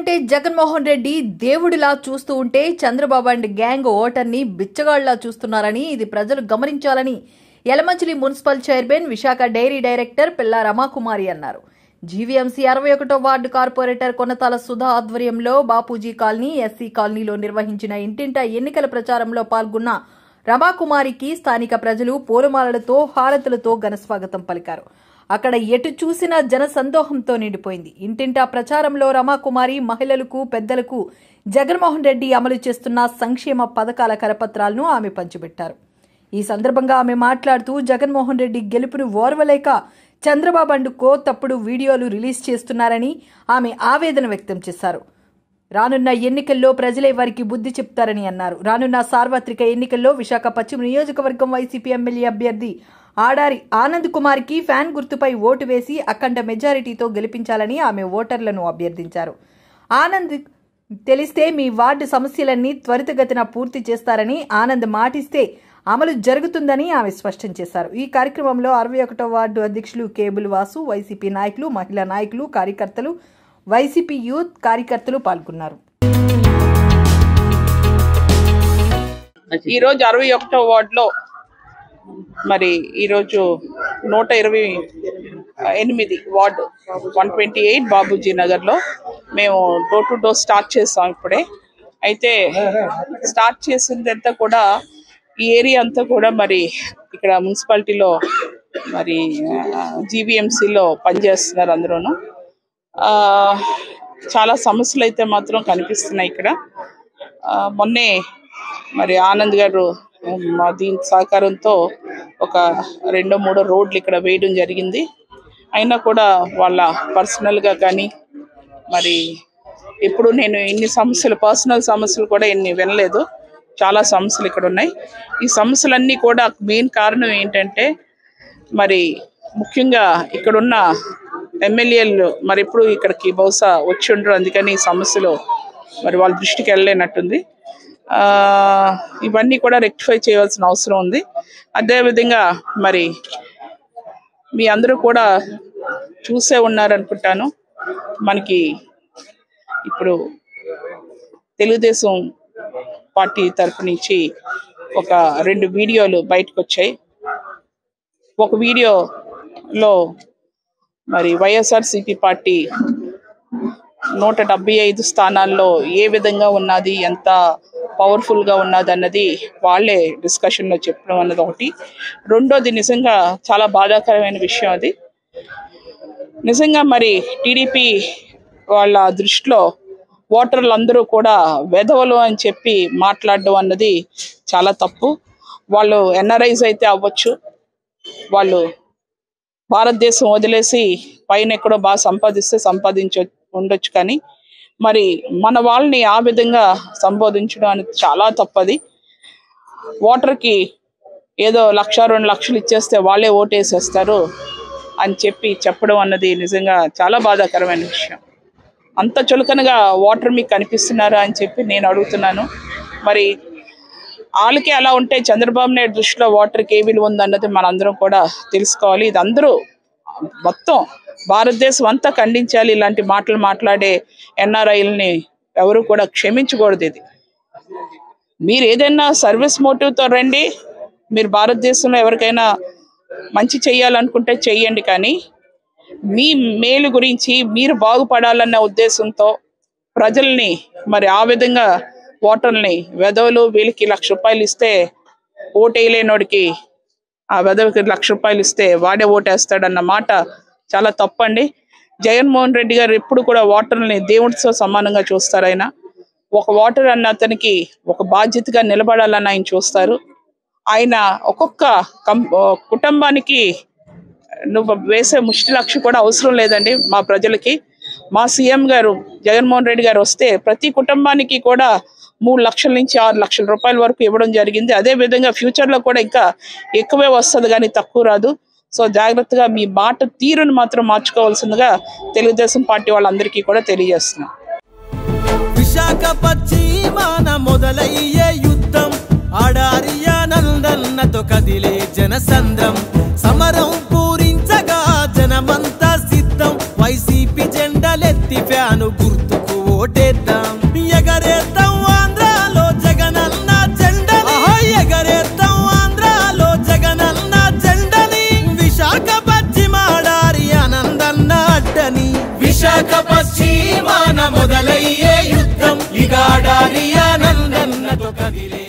అంటే జగన్మోహన్ రెడ్డి దేవుడిలా చూస్తూ ఉంటే చంద్రబాబు అండ్ గ్యాంగ్ ఓటర్ని బిచ్చగాళ్లా చూస్తున్నారని ఇది ప్రజలు గమనించాలని Yalamanchili municipal chairman Visakha dairy director Pilla Ramakumari అన్నారు జీవీఎంసీ అరవై ఒకటో వార్డు కార్పొరేటర్ కొనతాల సుధా ఆధ్వర్యంలో బాపూజీ కాలనీ ఎస్సీ కాలనీలో నిర్వహించిన ఇంటింటా ఎన్నికల ప్రచారంలో పాల్గొన్న రమాకుమారికి స్థానిక ప్రజలు పూలమాలలతో హారతులతో ఘనస్వాగతం పలికారు అక్కడ ఎటు చూసినా జన సందోహంతో నిండిపోయింది ఇంటింటా ప్రచారంలో రమాకుమారి మహిళలకు పెద్దలకు జగన్మోహన్ రెడ్డి అమలు చేస్తున్న సంక్షేమ పథకాల కరపత్రాలను ఆమె పంచిపెట్టారు ఈ సందర్భంగా ఆమె మాట్లాడుతూ జగన్మోహన్ రెడ్డి గెలుపును ఓర్వలేక చంద్రబాబు అండుకో తప్పుడు వీడియోలు రిలీజ్ చేస్తున్నారని ఆమె ఆవేదన వ్యక్తం చేశారు రానున్న ఎన్నికల్లో ప్రజలే వారికి బుద్ధి చెప్తారని అన్నారు రానున్న సార్వత్రిక ఎన్నికల్లో విశాఖ పశ్చిమ నియోజకవర్గం వైసీపీ ఎమ్మెల్యే అభ్యర్థి ఆడారి ఆనంద్ కుమార్కి ఫ్యాన్ గుర్తుపై ఓటు వేసి అఖండ మెజారిటీతో గెలిపించాలని ఆమె ఓటర్లను అభ్యర్థించారు ఆనంద్ తెలిస్తే మీ వార్డు సమస్యలన్నీ త్వరితగతిన పూర్తి చేస్తారని ఆనంద్ మాటిస్తే అమలు జరుగుతుందని ఆమె స్పష్టం చేశారు ఈ కార్యక్రమంలో అరవై ఒకటో వార్డు అధ్యక్షులు కేబుల్ వాసు వైసీపీ నాయకులు మహిళా నాయకులు కార్యకర్తలు వైసీపీ యూత్ కార్యకర్తలు పాల్గొన్నారు ఈ రోజు అరవై ఒకటో వార్డులో మరి ఈరోజు నూట ఇరవై ఎనిమిది ward one twenty eight Babuji నగర్లో మేము డోర్ టు డోర్ స్టార్ట్ చేస్తాం ఇప్పుడే అయితే స్టార్ట్ చేసిందంతా కూడా ఈ ఏరియా అంతా కూడా మరి ఇక్కడ మున్సిపాలిటీలో మరి జీవీఎంసీలో పనిచేస్తున్నారు అందరూను ఆ, చాలా సమస్యలు అయితే మాత్రం కనిపిస్తున్నాయి ఇక్కడ ఆ, మొన్నే మరి ఆనంద్ గారు ఉమ్, మా దీని సహకారంతో ఒక రెండో మూడో రోడ్లు ఇక్కడ వేయడం జరిగింది అయినా కూడా వాళ్ళ పర్సనల్గా కానీ మరి ఇప్పుడు నేను ఇన్ని సమస్యలు పర్సనల్ సమస్యలు కూడా ఇన్ని వినలేదు చాలా సమస్యలు ఇక్కడ ఉన్నాయి ఈ సమస్యలన్నీ కూడా మెయిన్ కారణం ఏంటంటే మరి ముఖ్యంగా ఇక్కడున్న ఎమ్మెల్యేలు మరి ఎప్పుడు ఇక్కడికి బహుశా వచ్చి ఉండరు అందుకని ఈ సమస్యలు మరి వాళ్ళ దృష్టికి వెళ్ళలేనట్టుంది ఆ, ఇవన్నీ కూడా రెక్టిఫై చేయవలసిన అవసరం ఉంది అదేవిధంగా మరి మీ అందరూ కూడా చూసే ఉన్నారనుకుంటాను మనకి ఇప్పుడు తెలుగుదేశం పార్టీ తరపు నుంచి ఒక రెండు వీడియోలు బయటకు వచ్చాయి ఒక వీడియోలో మరి వైఎస్ఆర్సిపి పార్టీ నూట డెబ్బై ఐదు స్థానాల్లో ఏ విధంగా ఉన్నది ఎంత పవర్ఫుల్గా ఉన్నది అన్నది వాళ్ళే డిస్కషన్లో చెప్పడం అన్నది ఒకటి రెండోది నిజంగా చాలా బాధాకరమైన విషయం అది నిజంగా మరి టీడీపీ వాళ్ళ దృష్టిలో ఓటర్లు అందరూ కూడా వెధవలు అని చెప్పి మాట్లాడడం అన్నది చాలా తప్పు వాళ్ళు ఎన్ఆర్ఐస్ అయితే అవ్వచ్చు వాళ్ళు భారతదేశం వదిలేసి పైన ఎక్కడో బాగా సంపాదిస్తే సంపాదించ ఉండొచ్చు కానీ మరి మన వాళ్ళని ఆ విధంగా సంబోధించడం అనేది చాలా తప్పది ఓటర్కి ఏదో లక్ష రెండు లక్షలు ఇచ్చేస్తే వాళ్ళే ఓటేసేస్తారు అని చెప్పి చెప్పడం అన్నది నిజంగా చాలా బాధాకరమైన విషయం అంత చులకనగా ఓటర్ మీకు కనిపిస్తున్నారా అని చెప్పి నేను అడుగుతున్నాను మరి వాళ్ళకి అలా ఉంటే చంద్రబాబు నాయుడు దృష్టిలో ఓటర్కి ఏ విలువ ఉందన్నది మనందరం కూడా తెలుసుకోవాలి ఇది అందరూ మొత్తం భారతదేశం అంతా ఖండించాలి ఇలాంటి మాటలు మాట్లాడే ఎన్ఆర్ఐలని ఎవరు కూడా క్షమించకూడదు ఇది మీరు ఏదైనా సర్వీస్ మోటివ్తో రండి మీరు భారతదేశంలో ఎవరికైనా మంచి చేయాలనుకుంటే చెయ్యండి కానీ మీ మేలు గురించి మీరు బాగుపడాలన్న ఉద్దేశంతో ప్రజల్ని మరి ఆ విధంగా ఓటర్ని వెధవలు వీళ్ళకి లక్ష రూపాయలు ఇస్తే ఓటేయలేనోడికి ఆ వెధవకి లక్ష రూపాయలు ఇస్తే వాడే ఓటేస్తాడన్న మాట చాలా తప్పండి జగన్మోహన్ రెడ్డి గారు ఎప్పుడు కూడా ఓటర్ని దేవుడితో సమానంగా చూస్తారు ఆయన ఒక ఓటర్ అన్న అతనికి ఒక బాధ్యతగా నిలబడాలని ఆయన చూస్తారు ఆయన ఒక్కొక్క కం కుటుంబానికి నువ్వు వేసే ముష్టి లక్ష కూడా అవసరం లేదండి మా ప్రజలకి మా సీఎం గారు జగన్మోహన్ రెడ్డి గారు వస్తే ప్రతి కుటుంబానికి కూడా మూడు లక్షల నుంచి ఆరు లక్షల రూపాయల వరకు ఇవ్వడం జరిగింది అదే విధంగా ఫ్యూచర్ లో కూడా ఇంకా ఎక్కువే వస్తుంది కానీ తక్కువ రాదు సో జాగ్రత్తగా మీ మాట తీరును మాత్రం మార్చుకోవాల్సిందిగా తెలుగుదేశం పార్టీ వాళ్ళందరికీ కూడా తెలియజేస్తున్నాం విశాఖ పశ్చిమాన మొదలయ్యే యుద్ధం ఆడారియ నందన్నతో కదిలే జనసంద్రం సమరం పూరించగా జనమంతా సిద్ధం వైసీపీ జెండలెత్తి ఫ్యాను గుర్తుకు ఓటేద్దాం ఎగరేద్దాం ఆంధ్రాలో జగనన్న జెండని ఎగరేద్దాం ఆంధ్రాలో జగనన్న జెండని విశాఖ పశ్చిమాడారి ఆనందన్న అడ్డని విశాఖ పశ్చిమాన మొదలయ్యే యుద్ధం ఇగాడారి ఆనందన్నతో కదిలే